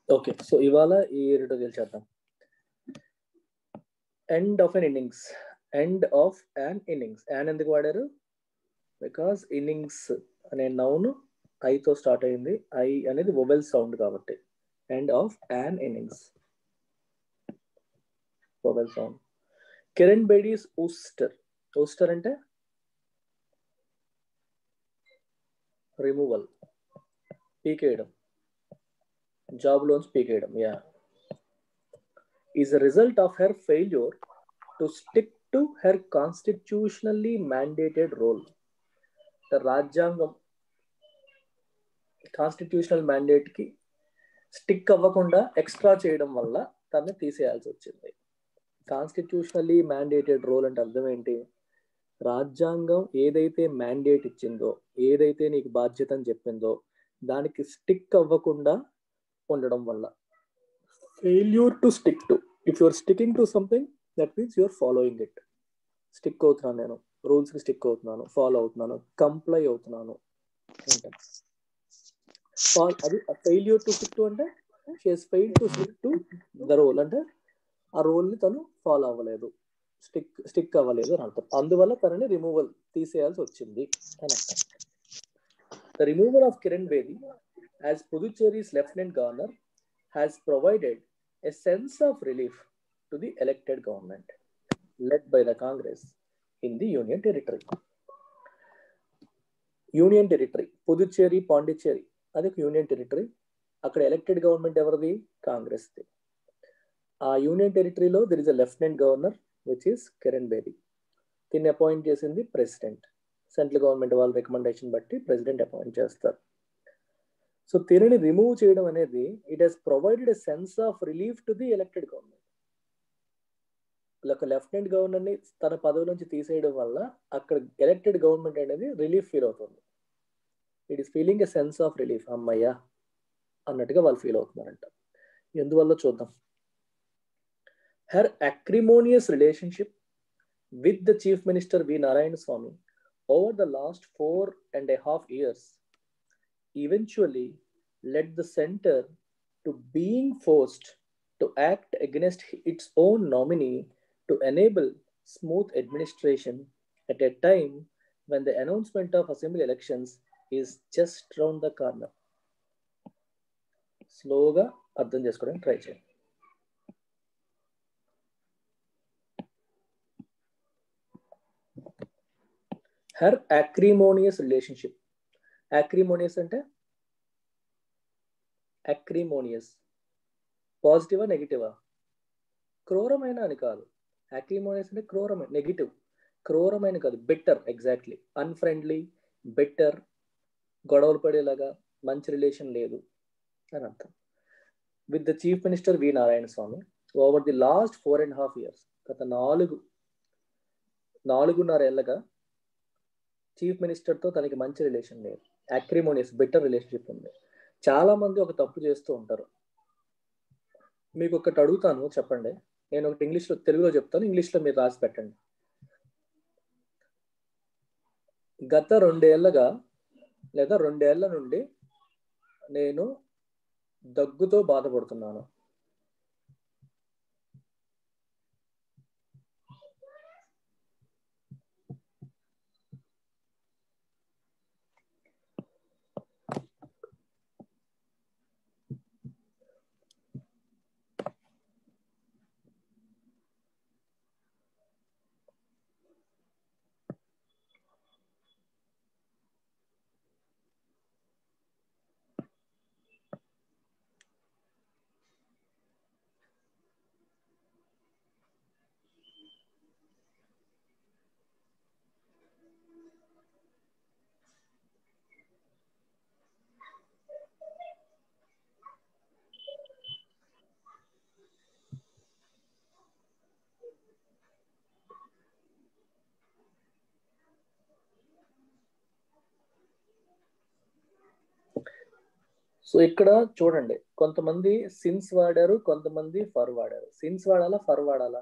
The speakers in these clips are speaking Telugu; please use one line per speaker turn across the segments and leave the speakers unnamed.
ఓకే సో ఇవాళ ఈ రెండు తెలిసేద్దాం end of an innings end of an innings an ఎందుకు వాడారు బికాస్ ఇన్నింగ్స్ అనే నౌన్ ఐతో స్టార్ట్ అయింది ఐ అనేది వొబెల్ సౌండ్ కాబట్టి end of an innings vowel sound Kiran Bedi's ouster ouster అంటే రిమూవల్ పీకేయడం జాబ్ లోన్స్ పీకేయడం yeah is a result of her failure to stick to her constitutionally mandated role రాజ్యాంగం కాన్స్టిట్యూషనల్ మ్యాండేట్ కి స్టిక్ అవ్వకుండా ఎక్స్ట్రా చేయడం వల్ల తనని తీసేయాల్సి వచ్చింది కాన్స్టిట్యూషనల్లీ మ్యాండేటెడ్ రోల్ అంటే అర్థం ఏంటి రాజ్యాంగం ఏదైతే మ్యాండేట్ ఇచ్చిందో ఏదైతే నీకు బాధ్యత అని చెప్పిందో దానికి స్టిక్ అవ్వకుండా ఉండడం వల్ల failure to stick to if your sticking to something that means your following it stick అవుతున్నాను నేను రూల్స్కి స్టిక్ అవుతున్నాను ఫాలో అవుతున్నాను కంప్లై అవుతున్నాను అది ఫెయిల్యూర్ టు స్టిక్ టు అంటే she's fail to stick to the role అంటే ఆ రోల్ని తను ఫాలో అవ్వలేదు స్టిక్ స్టిక్ అవ్వలేదు అని అర్థం అందువల్ల తనని రిమూవల్ తీసేయాల్సి వచ్చింది అని అర్థం the removal of Kiran Bedi as Puducherry's Lieutenant Governor has provided a sense of relief to the elected government led by the Congress in the Union Territory. Union territory Puducherry Pondicherry అది ఒక యూనియన్ టెరిటరీ అక్కడ ఎలక్టెడ్ గవర్నమెంట్ ఎవరిది కాంగ్రెస్ది ఆ యూనియన్ టెరిటరీలో there is a lieutenant governor which is Kiran Bedi దీన్ని అపాయింట్ చేసింది ప్రెసిడెంట్ సెంట్రల్ గవర్నమెంట్ వాళ్ళ రికమెండేషన్ బట్టి ప్రెసిడెంట్ అపాయింట్ చేస్తారు సో దీనిని రిమూవ్ చేయడం అనేది it has provided a sense of relief to the elected government ఒక లెఫ్టినెంట్ గవర్నర్ని తన పదవి నుంచి తీసేయడం వల్ల అక్కడ ఎలక్టెడ్ గవర్నమెంట్ అనేది రిలీఫ్ ఫీల్ అవుతుంది it is feeling a sense of relief అమ్మయ్యా అన్నట్టుగా వాళ్ళు ఫీల్ అవుతున్నారంట ఎందువల్ల చూద్దాం her acrimonious relationship with the chief minister V Narayana Swamy over the last four and a half years eventually led the center to being forced to act against its own nominee to enable smooth administration at a time when the announcement of assembly elections is just round the corner. స్లోగా అర్థం చేసుకోవడానికి ట్రై చేయండి హర్ అక్రిమోనియస్ రిలేషన్షిప్ అక్రిమోనియస్ అంటే అక్రిమోనియస్ పాజిటివా నెగిటివా క్రూరమైన అని కాదు అక్రిమోనియస్ అంటే క్రూరమైన నెగిటివ్ క్రూరమైన కాదు బెటర్ ఎగ్జాక్ట్లీ అన్ఫ్రెండ్లీ బెటర్ గొడవలు పడేలాగా మంచి రిలేషన్ లేదు అని అర్థం with the chief minister V Narayana Swamy over the last four and half years గత నాలుగు నాలుగున్నర ఏళ్ళగా చీఫ్ మినిస్టర్తో తనకి మంచి రిలేషన్ లేదు అక్రిమోనియస్ బెటర్ రిలేషన్షిప్ ఉంది చాలా మంది ఒక తప్పు చేస్తూ ఉంటారు మీకు ఒకటి అడుగుతాను చెప్పండి నేను ఒకటి ఇంగ్లీష్లో తెలుగులో చెప్తాను ఇంగ్లీష్లో మీరు రాసి పెట్టండి గత రెండేళ్లగా లేదా రెండేళ్ల నుండి నేను దగ్గుతో బాధపడుతున్నాను సో ఇక్కడ చూడండి కొంతమంది సిన్స్ వాడారు కొంతమంది ఫర్ వాడారు సిన్స్ వాడాలా ఫర్ వాడాలా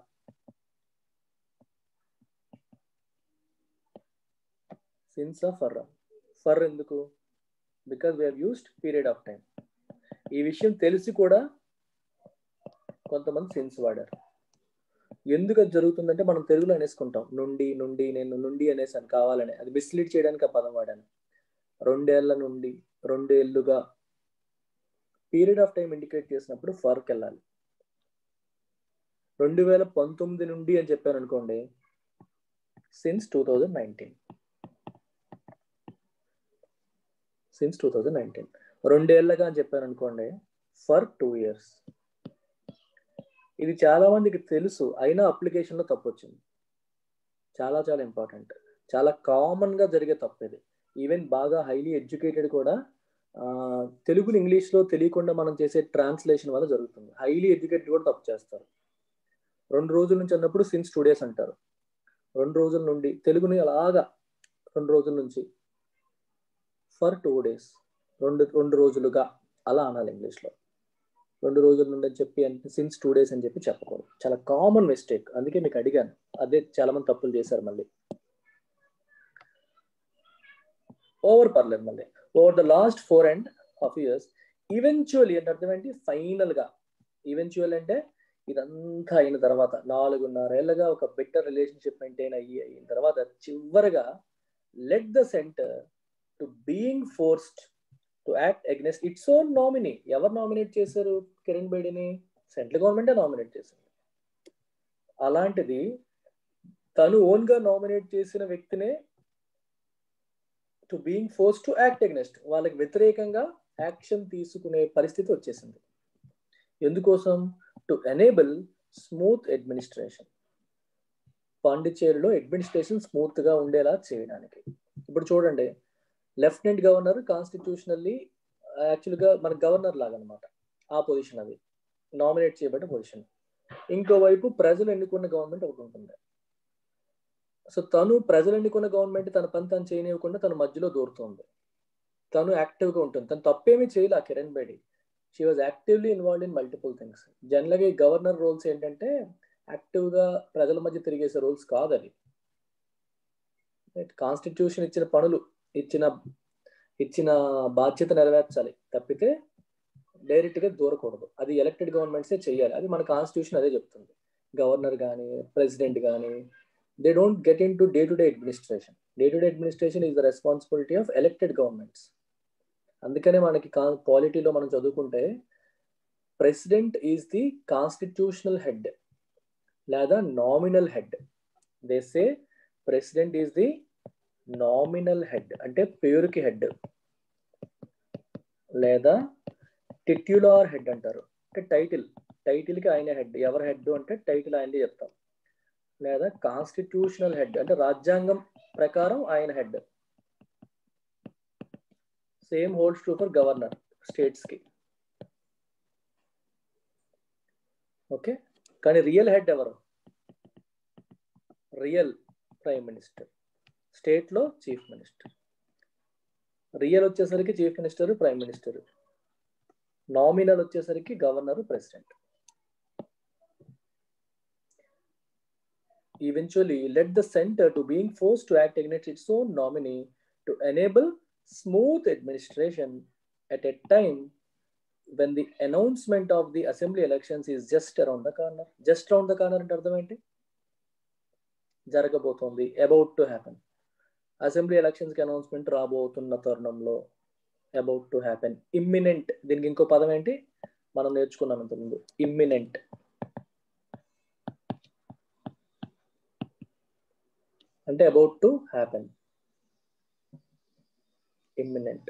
సిన్స్ ఫర్ ఫర్ ఎందుకు because we used period of time ఈ విషయం తెలిసి కూడా కొంతమంది సెన్స్ వాడారు ఎందుకు అది జరుగుతుందంటే మనం తెలుగులో అనేసుకుంటాం నుండి నుండి నేను నుండి అనేసాను కావాలని అది మిస్లీడ్ చేయడానికి ఆ పదం వాడాను రెండేళ్ల నుండి రెండేళ్లుగా పీరియడ్ ఆఫ్ టైం ఇండికేట్ చేసినప్పుడు ఫర్క్ వెళ్ళాలి రెండు వేల పంతొమ్మిది నుండి అని చెప్పాను అనుకోండి since two thousand nineteen since two thousand nineteen రెండేళ్లగా అని చెప్పాను అనుకోండి ఫర్ టూ ఇయర్స్ ఇది చాలా మందికి తెలుసు అయినా అప్లికేషన్లో తప్పు వచ్చింది చాలా చాలా ఇంపార్టెంట్ చాలా కామన్గా జరిగే తప్పు ఇది ఈవెన్ బాగా హైలీ ఎడ్యుకేటెడ్ కూడా తెలుగుని ఇంగ్లీష్లో తెలియకుండా మనం చేసే ట్రాన్స్లేషన్ వల్ల జరుగుతుంది హైలీ ఎడ్యుకేటెడ్ కూడా తప్పు చేస్తారు రెండు రోజుల నుంచి అన్నప్పుడు సిన్స్ టూ డేస్ అంటారు రెండు రోజుల నుండి తెలుగుని అలాగా రెండు రోజుల నుంచి ఫర్ టూ డేస్ రెండు రెండు రోజులుగా అలా అనాలి ఇంగ్లీష్లో రెండు రోజుల నుండి అని చెప్పి అంటే సిన్స్ టూ డేస్ అని చెప్పి చెప్పకూడదు చాలా కామన్ మిస్టేక్ అందుకే మీకు అడిగాను అదే చాలా మంది తప్పులు చేశారు మళ్ళీ ఓవర్ పర్లేదు మళ్ళీ over the last four and half years eventually అంటే అర్థం ఏంటి ఫైనల్ గా ఈవెన్చువల్ అంటే ఇదంతా అయిన తర్వాత నాలుగున్నరేళ్లుగా ఒక బెటర్ రిలేషన్షిప్ మెయింటైన్ అయ్యి అయిన తర్వాత చివరిగా led the centre to being forced to act against its own nominee ఎవరు నామినేట్ చేశారు కిరణ్ బేడిని సెంట్రల్ గవర్నమెంటే నామినేట్ చేసింది అలాంటిది తను ఓన్ గా నామినేట్ చేసిన వ్యక్తినే to being force to act against వాళ్ళకి వ్యతిరేకంగా యాక్షన్ తీసుకునే పరిస్థితి వచ్చేసింది ఎందుకోసం టు ఎనేబుల్ స్మూత్ అడ్మినిస్ట్రేషన్ పాండిచేరిలో అడ్మినిస్ట్రేషన్ స్మూత్ గా ఉండేలా చేయడానికి ఇప్పుడు చూడండి లెఫ్టినెంట్ గవర్నర్ కాన్స్టిట్యూషనల్లీ యాక్చువల్గా మన గవర్నర్ లాగా అనమాట ఆ పొజిషన్ అది నామినేట్ చేయబడ్డ పొజిషన్ ఇంకోవైపు ప్రజలు ఎన్నుకున్న గవర్నమెంట్ ఒకటి ఉంటుంది సో తను ప్రజలు ఎన్నుకున్న గవర్నమెంట్ తన పని తను చేయనివ్వకుండా తను మధ్యలో దూరుతుంది తను యాక్టివ్గా ఉంటుంది తను తప్పేమీ చేయలే Kiran Bedi she was actively involve in multiple things జనరల్గా ఈ గవర్నర్ రోల్స్ ఏంటంటే యాక్టివ్గా ప్రజల మధ్య తిరిగేసే రోల్స్ కాదు అది కాన్స్టిట్యూషన్ ఇచ్చిన పనులు ఇచ్చిన ఇచ్చిన బాధ్యత నెరవేర్చాలి తప్పితే డైరెక్ట్గా దూరకూడదు అది ఎలక్టెడ్ గవర్నమెంట్సే చేయాలి అది మన కాన్స్టిట్యూషన్ అదే చెప్తుంది గవర్నర్ కానీ ప్రెసిడెంట్ కానీ they don't get into day to day administration day to day administration is the responsibility of elected governments అందుకనే మనకి పాలిటీలో మనం చదువుకుంటే president is the constitutional head లేదా nominal head they say president is the nominal head అంటే పేరుకి హెడ్ లేదా టిట్యులార్ హెడ్ అంటారు అంటే టైటిల్ టైటిల్కి ఆయన హెడ్ ఎవరు హెడ్ అంటే టైటిల్ ఆయనది చెప్తాం లేదా కాన్స్టిట్యూషనల్ హెడ్ అంటే రాజ్యాంగం ప్రకారం ఆయన head same holds true for governor states కి ఓకే కానీ రియల్ హెడ్ ఎవరు రియల్ ప్రైమ్ మినిస్టర్ స్టేట్ లో చీఫ్ మినిస్టర్ రియల్ వచ్చేసరికి chief minister prime minister nominal వచ్చేసరికి governor president eventually led the center to being forced to act against its own nominee to enable smooth administration at a time when the announcement of the assembly elections is just around the corner. Just around the corner అంటే అర్థం ఏంటి జరగబోతోంది అబౌట్ టు హ్యాపెన్ అసెంబ్లీ ఎలక్షన్స్కి అనౌన్స్మెంట్ రాబోతున్న తరుణంలో అబౌట్ టు హ్యాపెన్ ఇమ్మినెంట్ దీనికి ఇంకో పదం ఏంటి మనం నేర్చుకున్నాం ఇంతకుముందు ఇమ్మినెంట్ అంటే అబౌట్ టు హ్యాపెన్ ఇమ్మినెంట్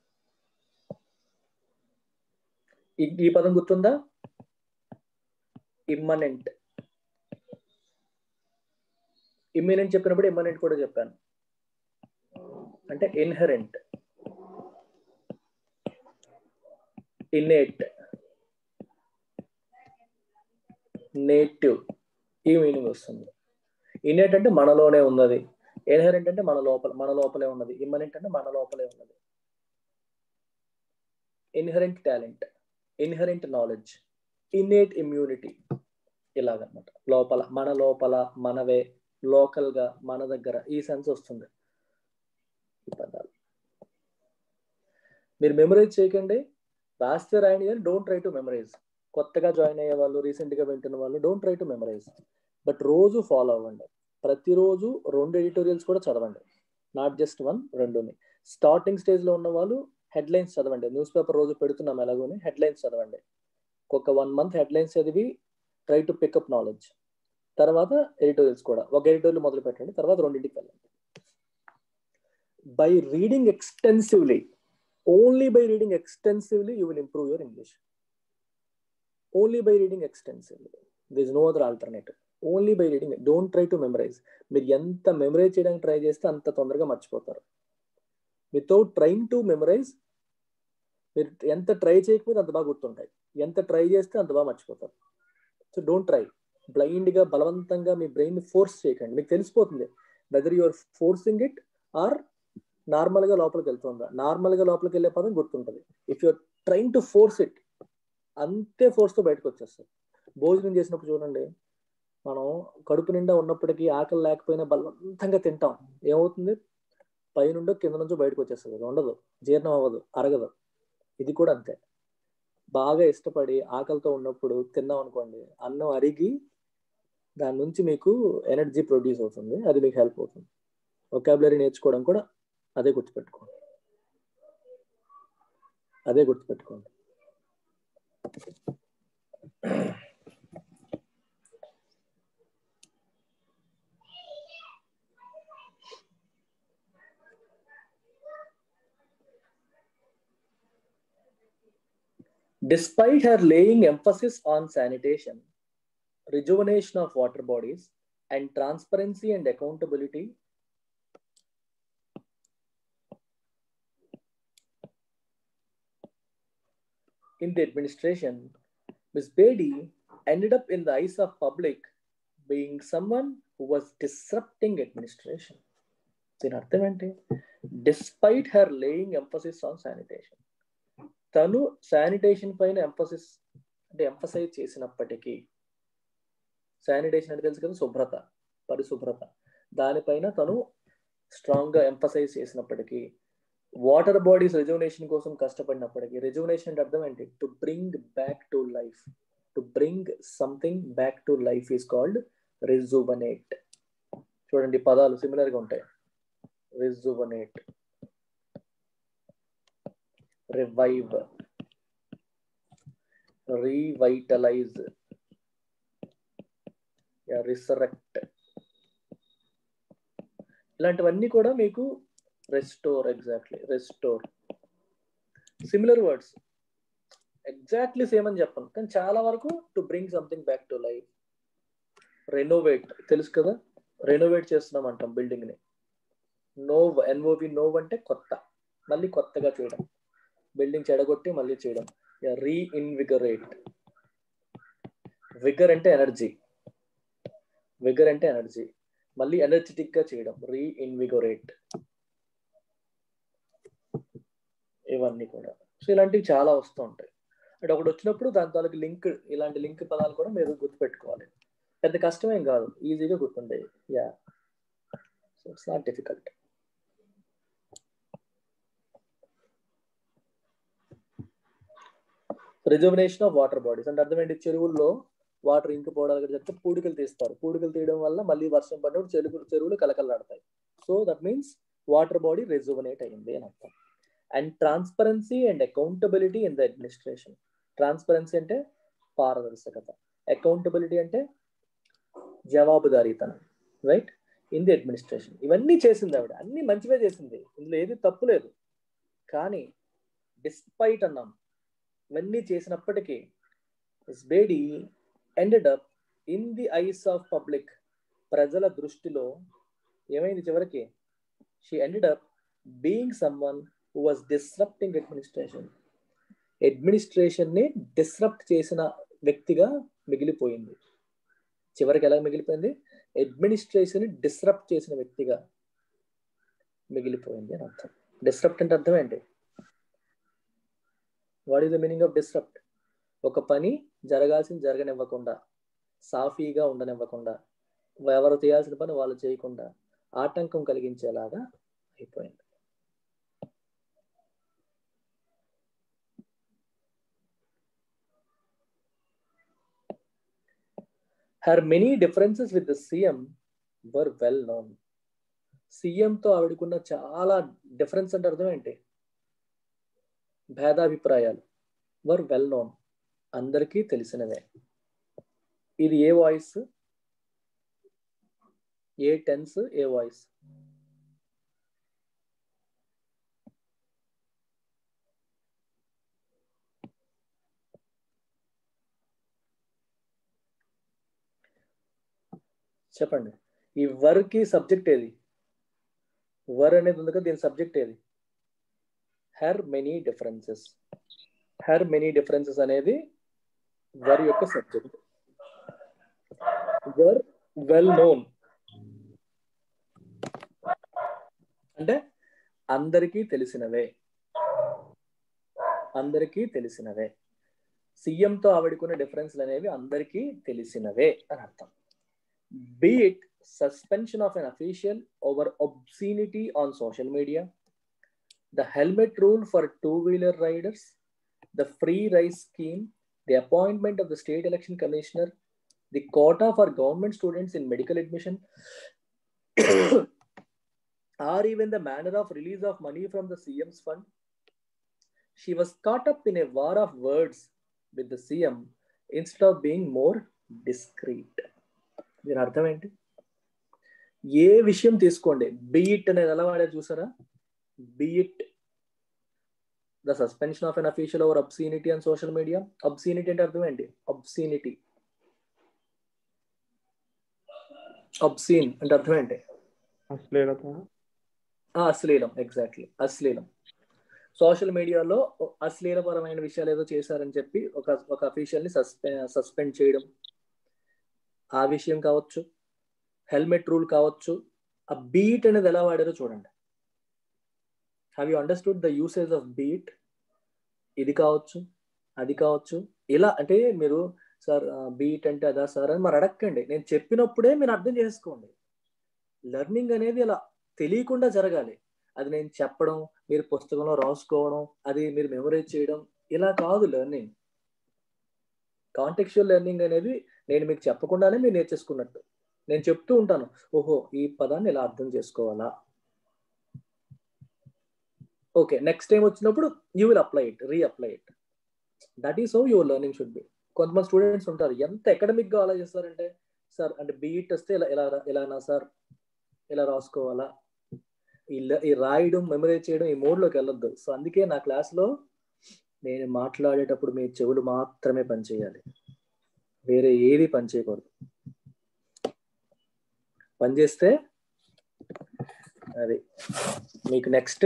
ఈ పదం గుర్తుందా ఇమ్మనెంట్ ఇమ్మినెంట్ చెప్పినప్పుడు ఇమ్మనెంట్ కూడా చెప్పాను అంటే ఇన్హరెంట్ ఇన్నేట్ నేటివ్ ఈ మీనింగ్ వస్తుంది ఇన్నేట్ అంటే మనలోనే ఉన్నది ఇన్హరెంట్ అంటే మన లోపల మన లోపలే ఉన్నది ఇమ్మనెంట్ అంటే మన లోపలే ఉన్నది inherent talent inherent knowledge innate immunity ఇలాగనమాట లోపల మన లోపల మనవే లోకల్ గా మన దగ్గర ఈ సెన్స్ వస్తుంది ఈ పదాలు మీరు మెమరైజ్ చేయకండి రాస్తే రాయండి కానీ డోంట్ ట్రై టు మెమరైజ్ కొత్తగా జాయిన్ అయ్యే వాళ్ళు రీసెంట్గా వింటున్న వాళ్ళు don't try to memorise but రోజు ఫాలో అవ్వండి ప్రతిరోజు రెండు ఎడిటోరియల్స్ కూడా చదవండి నాట్ జస్ట్ వన్ రెండుని స్టార్టింగ్ స్టేజ్లో ఉన్న వాళ్ళు హెడ్లైన్స్ చదవండి న్యూస్ పేపర్ రోజు పెడుతున్నాం ఎలాగోని హెడ్లైన్స్ చదవండి ఒక వన్ మంత్ హెడ్లైన్స్ చదివి ట్రై టు పికప్ నాలెడ్జ్ తర్వాత ఎడిటోరియల్స్ కూడా ఒక ఎడిటోరియల్ మొదలు పెట్టండి తర్వాత రెండింటికి వెళ్ళండి by reading extensively only by reading extensively you will improve your English only by reading extensively this no other alternative only by reading don't try to memorise మీరు ఎంత మెమరైజ్ చేయడానికి ట్రై చేస్తే అంత తొందరగా మర్చిపోతారు వితౌట్ ట్రైన్ టు మెమరైజ్ మీరు ఎంత ట్రై చేయకపోతే అంత బాగా గుర్తుంటాయి ఎంత ట్రై చేస్తే అంత బాగా మర్చిపోతారు సో డోంట్ ట్రై బ్లైండ్గా బలవంతంగా మీ బ్రెయిన్ ఫోర్స్ చేయకండి మీకు తెలిసిపోతుంది whether you're forcing it or నార్మల్గా లోపలికి వెళ్తుందా నార్మల్గా లోపలికి వెళ్ళే పదం గుర్తుంటుంది if you are trying to force it అంతే ఫోర్స్తో బయటకు వచ్చేస్తారు భోజనం చేసినప్పుడు చూడండి మనం కడుపు నిండా ఉన్నప్పటికీ ఆకలి లేకపోయినా బలవంతంగా తింటాం ఏమవుతుంది పైనుండో కింద నుంచో బయటకు వచ్చేస్తుంది ఉండదు జీర్ణం అవ్వదు అరగదు ఇది కూడా అంతే బాగా ఇష్టపడి ఆకలితో ఉన్నప్పుడు తిన్నాం అనుకోండి అన్నం అరిగి దాని నుంచి మీకు ఎనర్జీ ప్రొడ్యూస్ అవుతుంది అది మీకు హెల్ప్ అవుతుంది ఒకాబులరీ నేర్చుకోవడం కూడా అదే గుర్తుపెట్టుకోండి అదే గుర్తుపెట్టుకోండి Despite her laying emphasis on sanitation, rejuvenation of water bodies, and transparency and accountability, in the administration, Ms. Bedi ended up in the eyes of public being someone who was disrupting administration. దీని అర్థం ఏంటి despite her laying emphasis on sanitation తను శానిటేషన్ పైన ఎంఫసిస్ అంటే ఎంఫసైజ్ చేసినప్పటికీ శానిటేషన్ అంటే తెలుసు కదా శుభ్రత పరిశుభ్రత దానిపైన తను స్ట్రాంగ్ గా ఎంఫసైజ్ చేసినప్పటికీ వాటర్ బాడీస్ రిజర్వనేషన్ కోసం కష్టపడినప్పటికీ రిజర్వనేషన్ అంటే అర్థం ఏంటి to bring back to life to bring something back to life is called rejuvenate చూడండి పదాలు సిమిలర్ గా ఉంటాయి రిజువనేట్ రివైవ్ రీవైటలైజ్ రిసరెక్ట్ ఇలాంటివన్నీ కూడా మీకు restore exactly restore similar words exactly same అని చెప్పను కానీ చాలా వరకు to bring something back to life renovate తెలుసు కదా రెనోవేట్ చేస్తున్నాం అంటాం బిల్డింగ్ ని నోవ్ ఎన్ఓవి నోవ్ అంటే కొత్త మళ్ళీ కొత్తగా చేయడం బిల్డింగ్ చెడగొట్టి మళ్ళీ చేయడం రీఇన్విగరేట్ విగర్ అంటే ఎనర్జీ విగర్ అంటే ఎనర్జీ మళ్ళీ ఎనర్జెటిక్ గా చేయడం రీఇన్విగోరేట్ ఇవన్నీ కూడా సో ఇలాంటివి చాలా వస్తూ ఉంటాయి అంటే ఒకటి వచ్చినప్పుడు దాని తాలూకు లింక్ ఇలాంటి లింక్ పదాలు కూడా మీరు గుర్తుపెట్టుకోవాలి పెద్ద కష్టమేం కాదు ఈజీగా గుర్తుండే yeah so it's not difficult rejuvenation of water bodies అంటే అర్థం ఏంటి చెరువుల్లో వాటర్ ఇంకిపోవడానికి చెప్తే పూడికలు తీస్తారు పూడికలు తీయడం వల్ల మళ్ళీ వర్షం పడినప్పుడు చెరువు చెరువులు కలకలాడతాయి so that means water body rejuvenate అయింది అని అర్థం and transparency and accountability in the administration transparency అంటే పారదర్శకత అకౌంటబిలిటీ అంటే జవాబుదారీతనం రైట్ ఇన్ ది అడ్మినిస్ట్రేషన్ ఇవన్నీ చేసింది ఆవిడ అన్ని మంచివే చేసింది ఇందులో ఏది తప్పు లేదు కానీ డిస్పైట్ అన్నాం ఇవన్నీ చేసినప్పటికీ Bedi ended up in the eyes of public ప్రజల దృష్టిలో ఏమైంది చివరికి she ended up being someone who was disrupting administration administration ని డిస్రప్ట్ చేసిన వ్యక్తిగా మిగిలిపోయింది చివరికి ఎలా మిగిలిపోయింది అడ్మినిస్ట్రేషన్ డిస్రప్ట్ చేసిన వ్యక్తిగా మిగిలిపోయింది అని అర్థం డిస్రప్ట్ అంటే అర్థం ఏంటి what is the meaning of disrupt ఒక పని జరగాల్సింది జరగనివ్వకుండా సాఫీగా ఉండనివ్వకుండా ఎవరు చేయాల్సిన పని వాళ్ళు చేయకుండా ఆటంకం కలిగించేలాగా అయిపోయింది her many differences with the CM were well known సీఎంతో ఆవిడకున్న చాలా డిఫరెన్స్ అంటే అర్థం ఏంటి భేదాభిప్రాయాలు వర్ వెల్ నోన్ అందరికీ తెలిసినవే ఇది ఏ వాయిస్ ఏ టెన్స్ ఏ వాయిస్ చెప్పండి ఈ వర్కి సబ్జెక్ట్ ఏది వర్ అనేది ఉంది కదా దీని సబ్జెక్ట్ ఏది her many differences her many differences అనేది వర్ యొక్క సబ్జెక్ట్ వర్ వెల్ నోన్ అంటే అందరికీ తెలిసినవే అందరికీ తెలిసినవే సీఎంతో ఆవిడకున్న డిఫరెన్స్లు అనేవి అందరికీ తెలిసినవే అని అర్థం be it suspension of an official over obscenity on social media the helmet rule for two wheeler riders the free rice scheme the appointment of the state election commissioner the quota for government students in medical admission or even the manner of release of money from the CM's fund. She was caught up in a war of words with the CM instead of being more discreet. దీని అర్థం ఏంటి ఏ విషయం తీసుకోండి బీఇట్ అనేది ఎలా వాడారు చూసారా be it the suspension of an official over obscenity and social media obscenity అంటే అర్థం ఏంటి అబ్సీనిటీ అబ్సీన్ అంటే అర్థం ఏంటి
అశ్లీలత
అశ్లీలం ఎగ్జాక్ట్లీ అశ్లీలం సోషల్ మీడియాలో అశ్లీలపరమైన విషయాలు ఏదో చేశారని చెప్పి ఒక ఒక అఫీషియల్ని సస్పె సస్పెండ్ చేయడం ఆ విషయం కావచ్చు హెల్మెట్ రూల్ కావచ్చు ఆ బీట్ అనేది ఎలా వాడారో చూడండి have you understood the usage of be it ఇది కావచ్చు అది కావచ్చు ఇలా అంటే మీరు సార్ బీట్ అంటే అదా సార్ అని మరి అడగండి నేను చెప్పినప్పుడే మీరు అర్థం చేసుకోండి లెర్నింగ్ అనేది ఇలా తెలియకుండా జరగాలి అది నేను చెప్పడం మీరు పుస్తకంలో రాసుకోవడం అది మీరు మెమరైజ్ చేయడం ఇలా కాదు లెర్నింగ్ కాంటెక్చువల్ లెర్నింగ్ అనేది నేను మీకు చెప్పకుండానే మీరు నేర్చేసుకున్నట్టు నేను చెప్తూ ఉంటాను ఓహో ఈ పదాన్ని ఇలా అర్థం చేసుకోవాలా ఓకే నెక్స్ట్ టైం వచ్చినప్పుడు you will apply it reapply it that is how your learning should be కొంతమంది స్టూడెంట్స్ ఉంటారు ఎంత అకాడమిక్ గా ఆలోచిస్తారంటే సార్ అంటే బీఈట్ వస్తే ఇలా ఇలా ఇలానా సార్ ఇలా రాసుకోవాలా ఇలా ఈ రాయడం మెమరైజ్ చేయడం ఈ మోడ్లోకి వెళ్ళొద్దు సో అందుకే నా క్లాస్లో నేను మాట్లాడేటప్పుడు మీ చెవులు మాత్రమే పనిచేయాలి వేరే ఏది పనిచేయకూడదు పనిచేస్తే అది మీకు నెక్స్ట్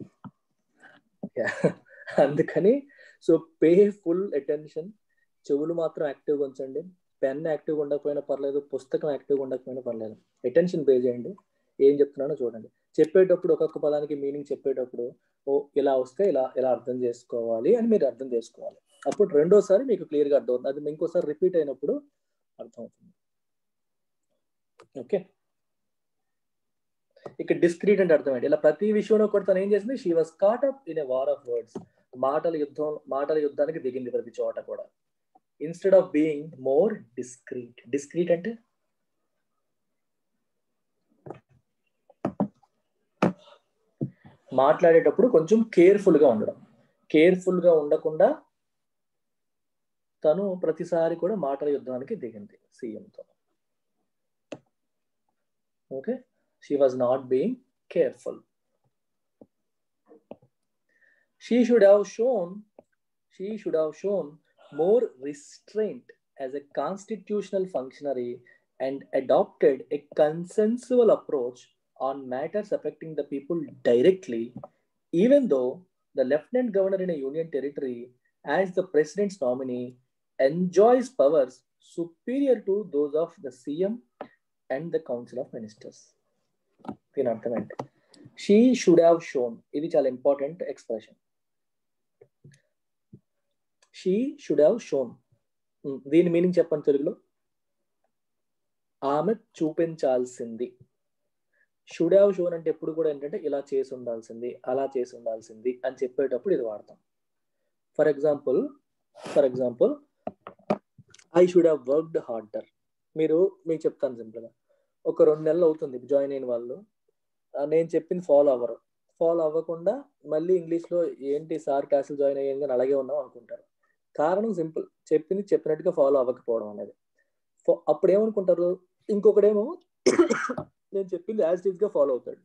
అందుకని సో పే ఫుల్ అటెన్షన్ చెవులు మాత్రం యాక్టివ్గా ఉంచండి పెన్ యాక్టివ్గా ఉండకపోయినా పర్లేదు పుస్తకం యాక్టివ్గా ఉండకపోయినా పర్లేదు అటెన్షన్ పే చేయండి ఏం చెప్తున్నానో చూడండి చెప్పేటప్పుడు ఒక్కొక్క పదానికి మీనింగ్ చెప్పేటప్పుడు ఓ ఇలా వస్తే ఇలా ఇలా అర్థం చేసుకోవాలి అని మీరు అర్థం చేసుకోవాలి అప్పుడు రెండోసారి మీకు క్లియర్గా అర్థం అవుతుంది అది ఇంకోసారి రిపీట్ అయినప్పుడు అర్థమవుతుంది ఓకే ఇక్కడ డిస్క్రీట్ అంటే అర్థం ఏంటి ఇలా ప్రతి విషయంలో కూడా తను ఏం చేసింది she was caught up in a war of words మాటల యుద్ధం మాటల యుద్ధానికి దిగింది ప్రతి చోట కూడా instead of being more discreet discreet అంటే మాట్లాడేటప్పుడు కొంచెం కేర్ఫుల్ గా ఉండడం కేర్ఫుల్ గా ఉండకుండా తను ప్రతిసారి కూడా మాటల యుద్ధానికి దిగింది సీఎంతో okay she was not being careful she should have shown she should have shown more restraint as a constitutional functionary and adopted a consensual approach on matters affecting the people directly, even though the lieutenant governor in a union territory, as the president's nominee, enjoys powers superior to those of the CM and the Council of Ministers. దీని అర్థం ఏంటి షీ షుడ్ హ్యావ్ షోన్ ఇది చాలా important expression she should have shown దీని మీనింగ్ చెప్పండి తెలుగులో ఆమె చూపించాల్సింది షుడ్ హ్యావ్ షోన్ అంటే ఎప్పుడు కూడా ఏంటంటే ఇలా చేసి ఉండాల్సింది అలా చేసి ఉండాల్సింది అని చెప్పేటప్పుడు ఇది వాడతాం for example for example I should have worked harder మీరు మీకు చెప్తాను సింపుల్గా ఒక రెండు నెలలు అవుతుంది జాయిన్ అయిన వాళ్ళు ఆ, నేను చెప్పింది ఫాలో అవ్వరు ఫాలో అవ్వకుండా మళ్ళీ ఇంగ్లీష్లో ఏంటి సార్ క్లాసులు జాయిన్ అయ్యింది అని అలాగే ఉన్నాం అనుకుంటారు కారణం సింపుల్ చెప్పింది చెప్పినట్టుగా ఫాలో అవ్వకపోవడం అనేది ఫో- అప్పుడు ఏమనుకుంటారు ఇంకొకడేమో నేను చెప్పింది యాజ్ గా ఫాలో అవుతాడు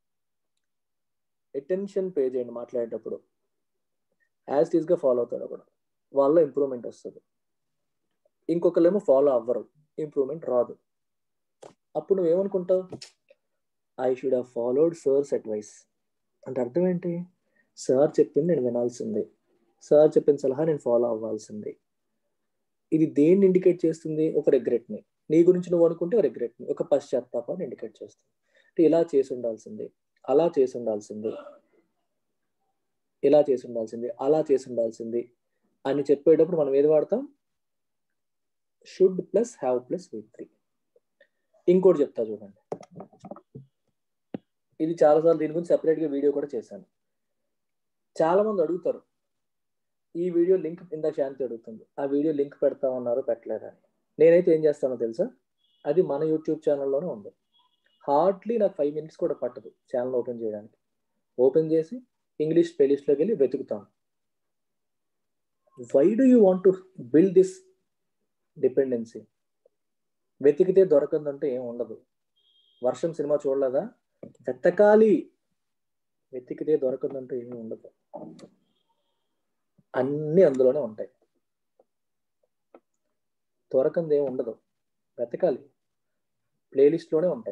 అటెన్షన్ పే చేయండి మాట్లాడేటప్పుడు యాజ్ గా ఫాలో అవుతాడు ఒకడు వాళ్ళ ఇంప్రూవ్మెంట్ వస్తుంది ఇంకొకళ్ళేమో ఫాలో అవ్వరు ఇంప్రూవ్మెంట్ రాదు అప్పుడు నువ్వేమనుకుంటావు I should have followed sir's advice అంటే అర్థం ఏంటి సార్ చెప్పింది నేను వినాల్సిందే సార్ చెప్పిన సలహా నేను ఫాలో అవ్వాల్సిందే ఇది దేన్ని ఇండికేట్ చేస్తుంది ఒక రిగ్రెట్ని నీ గురించి నువ్వు అనుకుంటే ఒక రిగ్రెట్ని ఒక పశ్చాత్తాపాన్ని ఇండికేట్ చేస్తుంది అంటే ఇలా చేసి ఉండాల్సిందే అలా చేసి ఉండాల్సిందే ఇలా చేసి ఉండాల్సింది అలా చేసి ఉండాల్సింది అని చెప్పేటప్పుడు మనం ఏది వాడతాం should plus have plus V three ఇంకోటి చెప్తా చూడండి ఇది చాలాసార్లు దీని గురించి సెపరేట్గా వీడియో కూడా చేశాను చాలా మంది అడుగుతారు ఈ వీడియో లింక్ ఇందాక శాంతి అడుగుతుంది ఆ వీడియో లింక్ పెడతా ఉన్నారు పెట్టలేదని నేనైతే ఏం చేస్తానో తెలుసా అది మన యూట్యూబ్ ఛానల్లోనే ఉంది హార్డ్లీ నాకు ఫైవ్ మినిట్స్ కూడా పట్టదు ఛానల్ ఓపెన్ చేయడానికి ఓపెన్ చేసి ఇంగ్లీష్ ప్లేలిస్ట్లోకి వెళ్ళి వెతుకుతాను why do you want to build this dependency వెతికితే దొరకందంటే ఏం ఉండదు వర్షం సినిమా చూడలేదా వెతకాలి వెతికితే దొరకదంటూ ఏమీ ఉండదు అన్నీ అందులోనే ఉంటాయి దొరకంది ఏమి ఉండదు వెతకాలి ప్లేలిస్ట్లోనే ఉంటాయి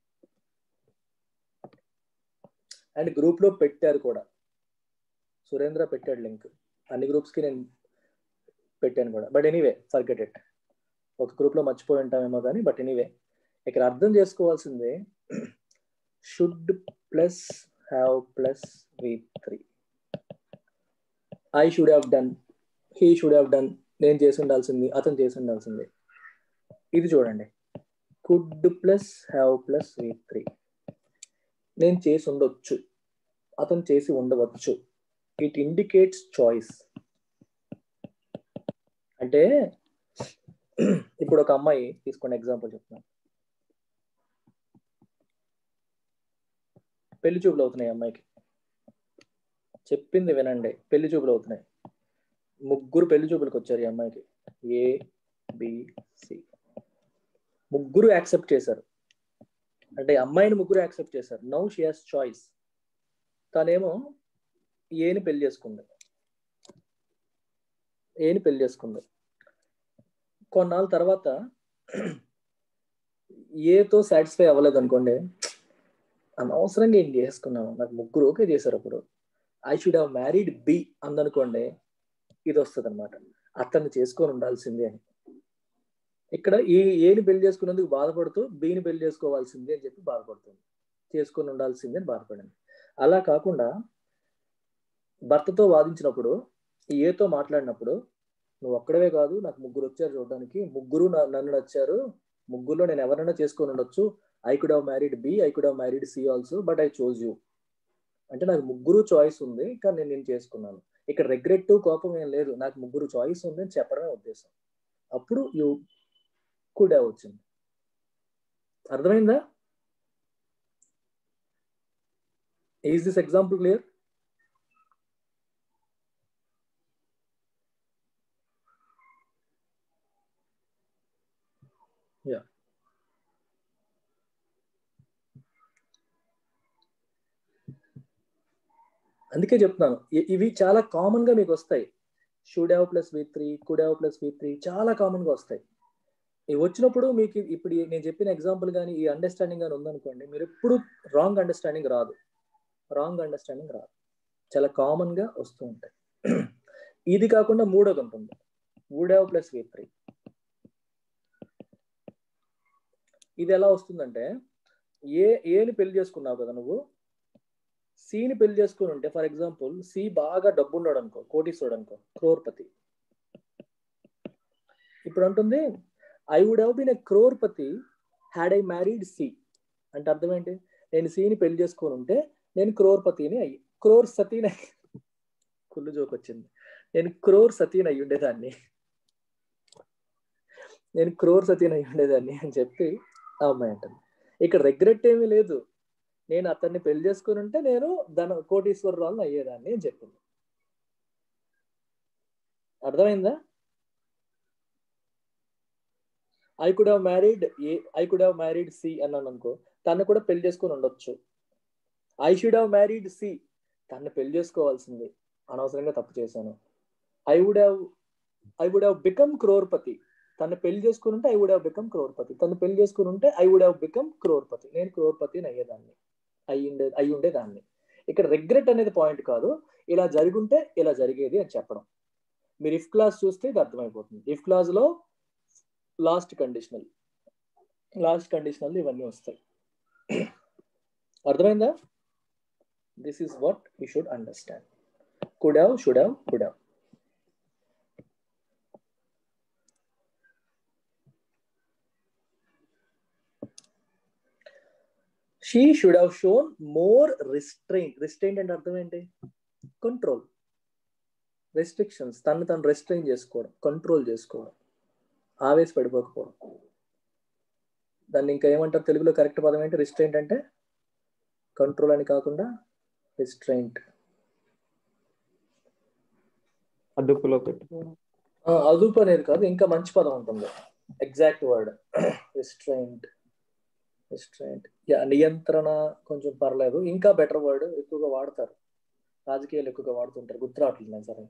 అండ్ గ్రూప్లో పెట్టారు కూడా సురేంద్ర పెట్టాడు లింక్ అన్ని గ్రూప్స్కి నేను పెట్టాను కూడా బట్ ఎనీవే ఫర్గెట్ ఇట్ ఒక గ్రూప్లో మర్చిపోయి ఉంటామేమో కానీ బట్ ఎనీవే ఇక్కడ అర్థం చేసుకోవాల్సిందే should plus have plus V three I should have done he should have done నేను చేసి ఉండాల్సింది అతను చేసి ఉండాల్సింది ఇది చూడండి could plus have plus V three నేను చేసి ఉండొచ్చు అతను చేసి ఉండవచ్చు ఇట్ ఇండికేట్స్ చాయిస్ అంటే ఇప్పుడు ఒక అమ్మాయి తీసుకోండి ఎగ్జాంపుల్ చెప్తున్నాను పెళ్లి చూపులు అవుతున్నాయి అమ్మాయికి చెప్పింది వినండి పెళ్లి చూపులు అవుతున్నాయి ముగ్గురు పెళ్లి చూపులకు వచ్చారు ఈ అమ్మాయికి ఏ బిసి ముగ్గురు యాక్సెప్ట్ చేశారు అంటే అమ్మాయిని ముగ్గురు యాక్సెప్ట్ చేశారు నౌ షీ హాస్ చాయిస్ తనేమో ఏని పెళ్లి చేసుకుంది ఏని పెళ్లి చేసుకుంది కొన్నాళ్ళ తర్వాత ఏతో సాటిస్ఫై అవ్వలేదు అనుకోండి అనవసరంగా ఏం చేసుకున్నాము నాకు ముగ్గురు ఓకే చేశారు అప్పుడు I should have married B అందనుకోండి ఇది వస్తుంది అనమాట అతన్ని చేసుకొని ఉండాల్సింది అని ఇక్కడ ఈ ఏని పెళ్లి చేసుకున్నందుకు బాధపడుతూ బిని పెళ్లి చేసుకోవాల్సింది అని చెప్పి బాధపడుతుంది చేసుకొని ఉండాల్సింది అని బాధపడింది అలా కాకుండా భర్తతో వాదించినప్పుడు ఏతో మాట్లాడినప్పుడు నువ్వు ఒక్కడవే కాదు నాకు ముగ్గురు వచ్చారు చూడడానికి ముగ్గురు నన్ను నచ్చారు ముగ్గురులో నేను ఎవరైనా చేసుకొని ఉండొచ్చు I could have married B I could have married C also but I chose you అంటే నాకు ముగ్గురు చాయిస్ ఉంది కానీ నేను నేను చేసుకున్నాను ఇక్కడ రిగ్రెట్ కోపం ఏం లేదు నాకు ముగ్గురు చాయిస్ ఉంది అని చెప్పడమే ఉద్దేశం అప్పుడు యూ కుడ్ హ్యావ్ వచ్చింది అర్థమైందా is this example clear yeah అందుకే చెప్తున్నాను ఇవి చాలా కామన్ గా మీకు వస్తాయి should have plus V three could have plus V three చాలా కామన్ గా వస్తాయి ఇవి వచ్చినప్పుడు మీకు ఇప్పుడు నేను చెప్పిన ఎగ్జాంపుల్ కానీ ఈ అండర్స్టాండింగ్ కానీ ఉందనుకోండి మీరు ఎప్పుడు రాంగ్ అండర్స్టాండింగ్ రాదు రాంగ్ అండర్స్టాండింగ్ రాదు చాలా కామన్ గా వస్తూ ఉంటాయి ఇది కాకుండా మూడోది ఉంటుంది would have plus V three ఇది ఎలా వస్తుందంటే ఏ ఏని పెళ్లి చేసుకున్నావు కదా నువ్వు సిని పెళ్లి చేసుకుని ఉంటే ఫర్ ఎగ్జాంపుల్ సి బాగా డబ్బు ఉన్నాడు అనుకో కోటీశ్వరుడు అనుకో క్రోర్పతి ఇప్పుడు అంటుంది I would have been a crorepati had I married C అంటే అర్థం ఏంటి నేను సిని పెళ్లి చేసుకొని ఉంటే నేను క్రోర్పతిని అయ్యి క్రోర్ సతీని కుళ్ళు జోక్ వచ్చింది నేను క్రోర్ సతీని అయ్యి ఉండేదాన్ని నేను క్రోర్ సతీన్ అయి ఉండేదాన్ని అని చెప్పి ఆ అమ్మాయి అంటుంది ఇక్కడ రిగ్రెట్ ఏమీ లేదు నేను అతన్ని పెళ్లి చేసుకుని ఉంటే నేను ధన కోటీశ్వరరాలను అయ్యేదాన్ని అని చెప్పింది అర్థమైందా I could have married A I could have married C అన్నాను అనుకో తను కూడా పెళ్లి చేసుకుని ఉండొచ్చు I should have married C తను పెళ్లి చేసుకోవాల్సింది అనవసరంగా తప్పు చేశాను I would have I would have become crorepati తను పెళ్లి చేసుకుని ఉంటే I would have become crorepati తను పెళ్లి చేసుకుని ఉంటే I would have become crorepati నేను క్రోర్పతిని అయ్యేదాన్ని అయి ఉండే అయి ఉండేదాన్ని ఇక్కడ రిగ్రెట్ అనేది పాయింట్ కాదు ఇలా జరుగుంటే ఇలా జరిగేది అని చెప్పడం మీరు ఇఫ్ క్లాస్ చూస్తే ఇది అర్థమైపోతుంది ఇఫ్ క్లాస్ లో లాస్ట్ కండిషనల్ లాస్ట్ కండిషనల్ ఇవన్నీ వస్తాయి అర్థమైందా this is what you should understand could have should have could have she should have shown more restraint restraint అంటే అర్థం ఏంటి కంట్రోల్ రెస్ట్రిక్షన్స్ తను తను రెస్ట్రైన్ చేసుకోవడం కంట్రోల్ చేసుకోవడం ఆవేశ పడిపోకపోవడం దాన్ని ఇంకా ఏమంటారు తెలుగులో కరెక్ట్ పదం ఏంటి రిస్ట్రైంట్ అంటే కంట్రోల్ అని కాకుండా రిస్ట్రైంట్
అదుపులో పెట్టుకోవడం
అదుపు అనేది కాదు ఇంకా మంచి పదం ఉంటుంది ఎగ్జాక్ట్ వర్డ్ రిస్ట్రైంట్ రిస్ట్రైంట్ నియంత్రణ కొంచెం పర్లేదు ఇంకా బెటర్ వర్డ్ ఎక్కువగా వాడతారు రాజకీయాలు ఎక్కువగా వాడుతుంటారు గుర్తు రావట్లేదు సరే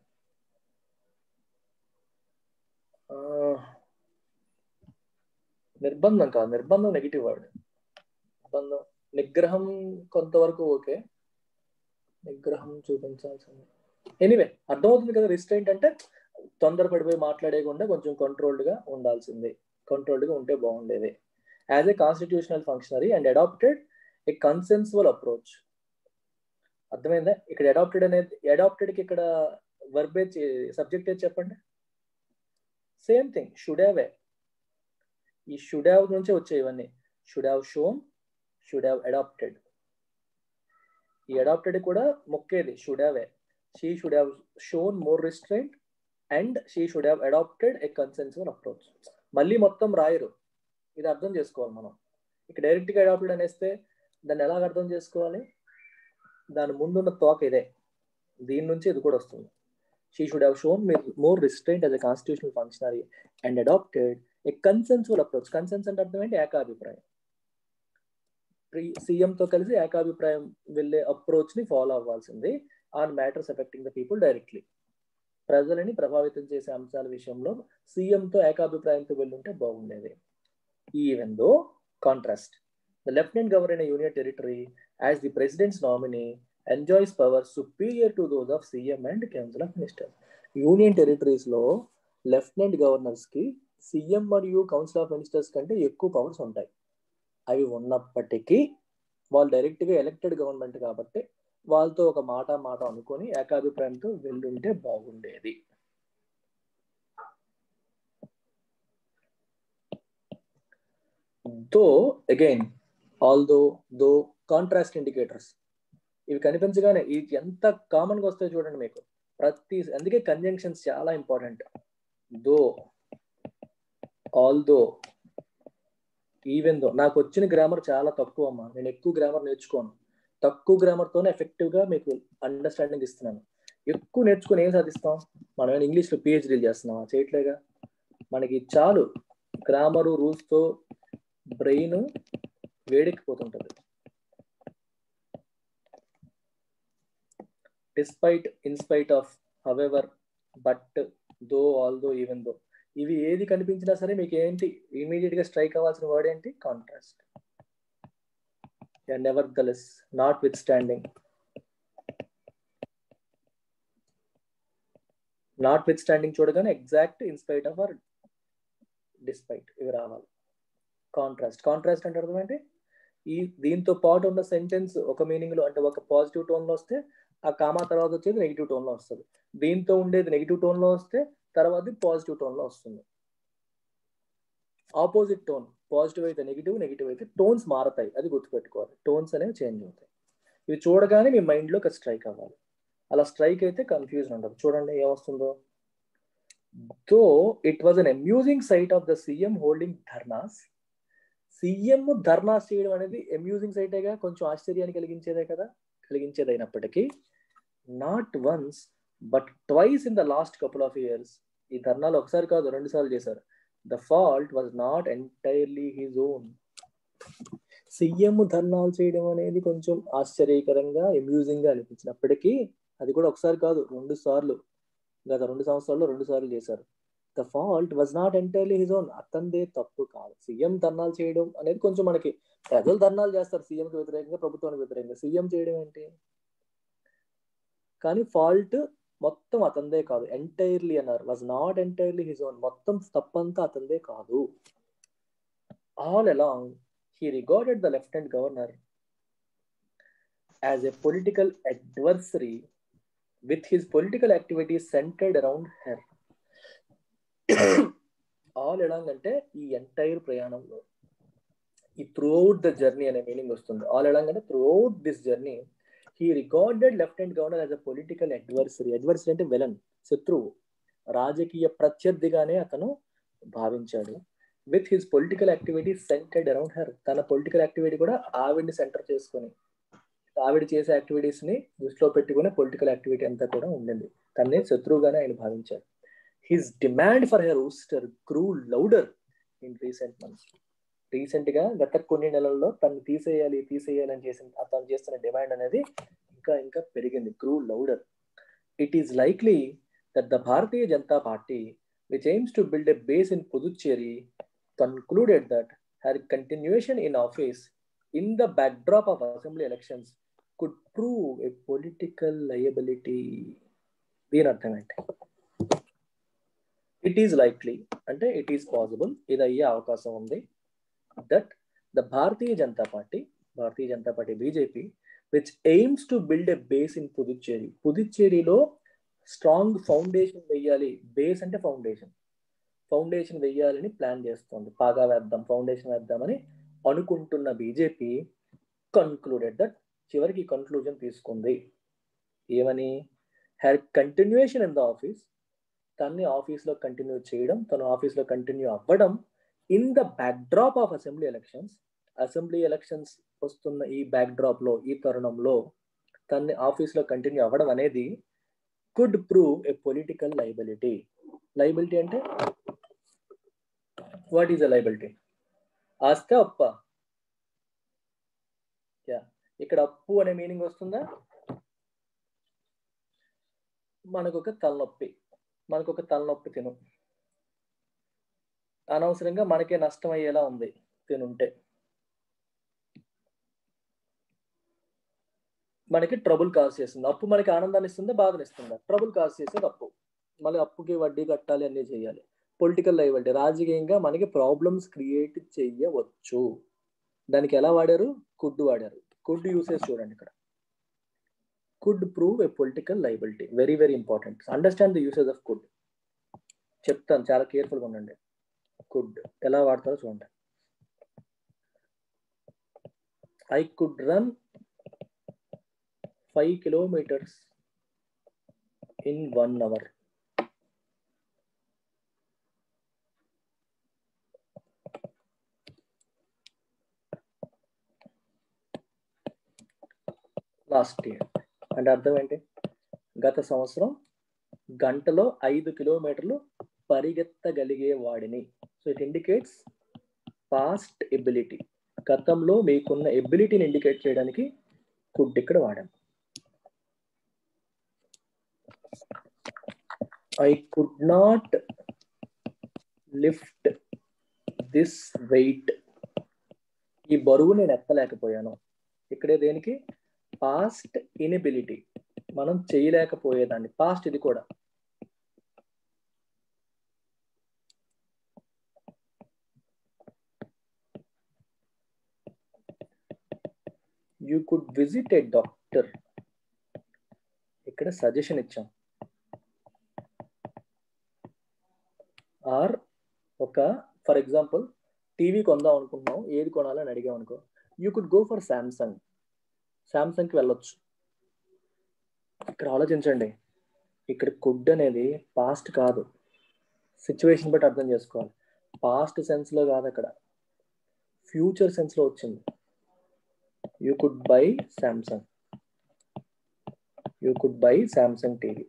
నిర్బంధం కాదు నిర్బంధం నెగిటివ్ వర్డ్ నిర్బంధం నిగ్రహం కొంతవరకు ఓకే నిగ్రహం చూపించాల్సింది ఎనీవే అర్థమవుతుంది కదా రిస్ట్రైంట్ అంటే తొందరపడిపోయి మాట్లాడేయకుండా కొంచెం కంట్రోల్డ్ గా ఉండాల్సింది కంట్రోల్డ్ గా ఉంటే బాగుండేది as a constitutional functionary and adopted a consensual approach అర్థమైందా ఇక్కడ అడాప్టెడ్ అనేది అడాప్టెడ్ కి ఇక్కడ వర్బేజ్ సబ్జెక్ట్ ఏది చెప్పండి సేమ్ థింగ్ షుడ్ హ్యావ్ ఏ ఈ షుడ్ హ్యావ్ నుంచే వచ్చాయి ఇవన్నీ should have shown should have adopted ఈ అడాప్టెడ్ కూడా మొక్కేది షుడ్ హ్యావ్ ఏ she should have shown more restraint and she should have adopted a consensual approach మళ్ళీ మొత్తం రాయరు ఇది అర్థం చేసుకోవాలి మనం ఇక్కడ డైరెక్ట్గా అడాప్టెడ్ అనేస్తే దాన్ని ఎలాగ అర్థం చేసుకోవాలి దాని ముందున్న తోక ఇదే దీని నుంచి ఇది కూడా వస్తుంది she should have shown more restraint as a constitutional functionary and adopted a consensual approach consensus అంటే అర్థం ఏంటి ఏకాభిప్రాయం సీఎంతో కలిసి ఏకాభిప్రాయం వెళ్ళే అప్రోచ్ ని ఫాలో అవ్వాల్సింది on matters affecting the people directly ప్రజలని ప్రభావితం చేసే అంశాల విషయంలో సీఎంతో ఏకాభిప్రాయంతో వెళ్ళుంటే బాగుండేది even though contrast the lieutenant governor in union territory as the president's nominee enjoys power superior to those of CM and council of minister union territories లో లెఫ్టినెంట్ గవర్నర్స్ కి సీఎం మరియు కౌన్సిల్ ఆఫ్ మినిస్టర్స్ కంటే ఎక్కువ పవర్స్ ఉంటాయి అవి ఉన్నప్పటికీ వాళ్ళు డైరెక్ట్ గా ఎలక్టెడ్ గవర్నమెంట్ కాబట్టి వాళ్ళతో ఒక మాట మాట అనుకొని ఏకాభిప్రాయంతో వెళ్ళుంటే బాగుండేది though again although though contrast indicators ఇవి కనిపించగానే ఇది ఎంత కామన్ గా వస్తాయో చూడండి మీకు ప్రతి అందుకే కంజంక్షన్స్ చాలా important though although even though నాకు వచ్చిన గ్రామర్ చాలా తక్కువ అమ్మా నేను ఎక్కువ గ్రామర్ నేర్చుకోను తక్కువ గ్రామర్తోనే ఎఫెక్టివ్గా మీకు అండర్స్టాండింగ్ ఇస్తున్నాను ఎక్కువ నేర్చుకుని ఏం సాధిస్తాం మనం ఇంగ్లీష్లో పిహెచ్డీలు చేస్తున్నామా చేయట్లేగా మనకి చాలు గ్రామరు రూల్స్తో బ్రెయిన్ వేడెక్కిపోతుంటుంది despite in spite of however but though although even though ఇవి ఏది కనిపించినా సరే మీకు ఏంటి ఇమీడియట్ గా స్ట్రైక్ అవ్వాల్సిన వర్డ్ ఏంటి contrast nevertheless notwithstanding notwithstanding చూడగానే exact in spite of or despite ఇవి రావాలి కాంట్రాస్ట్ కాంట్రాస్ట్ అంటే అర్థం ఏంటి ఈ దీంతో పాటు ఉన్న సెంటెన్స్ ఒక మీనింగ్ లో అంటే ఒక పాజిటివ్ టోన్ లో వస్తే ఆ కామా తర్వాత వచ్చేది నెగిటివ్ టోన్ లో వస్తుంది దీంతో ఉండేది నెగిటివ్ టోన్ లో వస్తే తర్వాత పాజిటివ్ టోన్ లో వస్తుంది ఆపోజిట్ టోన్ పాజిటివ్ అయితే నెగిటివ్ నెగిటివ్ అయితే టోన్స్ మారతాయి అది గుర్తుపెట్టుకోవాలి టోన్స్ అనేవి చేంజ్ అవుతాయి ఇవి చూడగానే మీ మైండ్ లో స్ట్రైక్ అవ్వాలి అలా స్ట్రైక్ అయితే కన్ఫ్యూజన్ ఉండదు చూడండి ఏమొస్తుందో though it was an amusing sight of the CM holding dharnas CM dharnas చేయడం అనేది అమ్యూజింగ్ సైటేగా కొంచెం ఆశ్చర్యాన్ని కలిగించేదే కదా కలిగించేదైనప్పటికీ not once but twice in the last couple of years ఈ ధర్నాలు ఒకసారి కాదు రెండు సార్లు చేశారు the fault was not entirely his own CM ధర్నాలు చేయడం అనేది కొంచెం ఆశ్చర్యకరంగా అమ్యూజింగ్ గా అనిపించినప్పటికీ అది కూడా ఒకసారి కాదు రెండు సార్లు గత రెండు సంవత్సరాల్లో రెండు సార్లు చేశారు the fault was not entirely his own అతందే తప్పు కాదు సీఎం ధర్నాలు చేయడం అనేది కొంచెం మనకి ప్రజలు ధర్నాలు చేస్తారు సీఎంకి వ్యతిరేకంగా ప్రభుత్వానికి వ్యతిరేకంగా సీఎం చేయడం ఏంటి కానీ ఫాల్ట్ మొత్తం అతందే కాదు ఎంటైర్లీ అన్నారు was not entirely his own మొత్తం తప్పంతా అతందే కాదు all along he regarded the lieutenant governor as a political adversary with his political activities centered around her. All along అంటే ఈ ఎంటైర్ ప్రయాణంలో ఈ త్రూఅవుట్ ద జర్నీ అనే మీనింగ్ వస్తుంది ఆల్ ఎలాంగ్ అంటే throughout this journey he regarded lieutenant governor as a political adversary adversary అంటే వెలన్ శత్రువు రాజకీయ ప్రత్యర్థిగానే అతను భావించాడు with his political activity centred around her తన పొలిటికల్ యాక్టివిటీ కూడా ఆవిడ్ని సెంటర్ చేసుకొని ఆవిడ చేసే యాక్టివిటీస్ ని దృష్టిలో పెట్టుకుని పొలిటికల్ యాక్టివిటీ అంతా కూడా ఉండింది తన్నే శత్రువుగానే ఆయన భావించారు his demand for her ouster grew louder in recent months recent గా గత కొన్ని నెలల్లో తను తీసేయాలి తీసేయాలి అని చేసిన తను చేస్తున్న డిమాండ్ అనేది ఇంకా ఇంకా పెరిగింది grew louder it is likely that the Bharatiya Janata Party which aims to build a base in Puducherry, concluded that her continuation in office in the backdrop of assembly elections could prove a political liability. దీని అర్థం ఏంటి ఇట్ ఈస్ లైక్లీ అంటే ఇట్ ఈస్ పాసిబుల్ ఇది అయ్యే అవకాశం ఉంది that the Bharatiya Janata Party Bharatiya Janata Party BJP which aims to build a base in Puducherry పుదుచ్చేరిలో స్ట్రాంగ్ ఫౌండేషన్ వెయ్యాలి బేస్ అంటే ఫౌండేషన్ ఫౌండేషన్ వెయ్యాలని ప్లాన్ చేస్తుంది పాగా వేద్దాం ఫౌండేషన్ వేద్దామని అనుకుంటున్న బీజేపీ కన్క్లూడెడ్ దట్ చివరికి కన్క్లూజన్ తీసుకుంది ఏమని her continuation in the office తన్ని ఆఫీస్లో కంటిన్యూ చేయడం తను ఆఫీస్లో కంటిన్యూ అవ్వడం in the backdrop of assembly elections assembly elections వస్తున్న ఈ బ్యాక్డ్రాప్లో ఈ తరుణంలో తన్ని ఆఫీస్లో కంటిన్యూ అవ్వడం అనేది could prove a political liability liability అంటే వాట్ ఈస్ అ లైబిలిటీ ఆస్తి అప్ప యా ఇక్కడ అప్పు అనే మీనింగ్ వస్తుందా మనకు ఒక తలనొప్పి మనకు ఒక తలనొప్పి తిను అనవసరంగా మనకే నష్టం అయ్యేలా ఉంది తినుంటే మనకి ట్రబుల్ కాజ్ చేస్తుంది అప్పు మనకి ఆనందాన్ని ఇస్తుందా బాధని ఇస్తుందా ట్రబుల్ కాజ్ చేసేది అప్పు మళ్ళీ అప్పుకి వడ్డీ కట్టాలి అన్నీ చేయాలి పొలిటికల్ లైబిలిటీ రాజకీయంగా మనకి ప్రాబ్లమ్స్ క్రియేట్ చెయ్యవచ్చు దానికి ఎలా వాడారు కుడ్ వాడారు కుడ్ యూసేజ్ చూడండి ఇక్కడ could prove a political liability very very important understand the usage of could చెప్తాను చాలా కేర్ఫుల్గా ఉండండి కుడ్ ఎలా వాడతారో చూడండి I could run five kilometres in one hour last year అంటే అర్థం ఏంటి గత సంవత్సరం గంటలో ఐదు కిలోమీటర్లు పరిగెత్తగలిగే వాడిని so it indicates past ability గతంలో మీకున్న ఎబిలిటీని ఇండికేట్ చేయడానికి కుడ్ ఇక్కడ వాడాం I could not lift this weight ఈ బరువు నేను ఎత్తలేకపోయాను ఇక్కడే దేనికి పాస్ట్ ఇనిబిలిటీ మనం చేయలేకపోయేదాన్ని పాస్ట్ ఇది కూడా you could visit a doctor ఇక్కడ సజెషన్ ఇచ్చాం ఆర్ ఒక ఫర్ ఎగ్జాంపుల్ టీవీ కొందాం అనుకుంటున్నాం ఏది కొనాలని అడిగాం అనుకో you could go for Samsung శాంసంగ్కి వెళ్ళొచ్చు ఇక్కడ ఆలోచించండి ఇక్కడ కుడ్ అనేది పాస్ట్ కాదు సిచ్యువేషన్ బట్టి అర్థం చేసుకోవాలి పాస్ట్ సెన్స్ లో కాదు అక్కడ ఫ్యూచర్ సెన్స్ లో వచ్చింది you could buy Samsung you could buy Samsung TV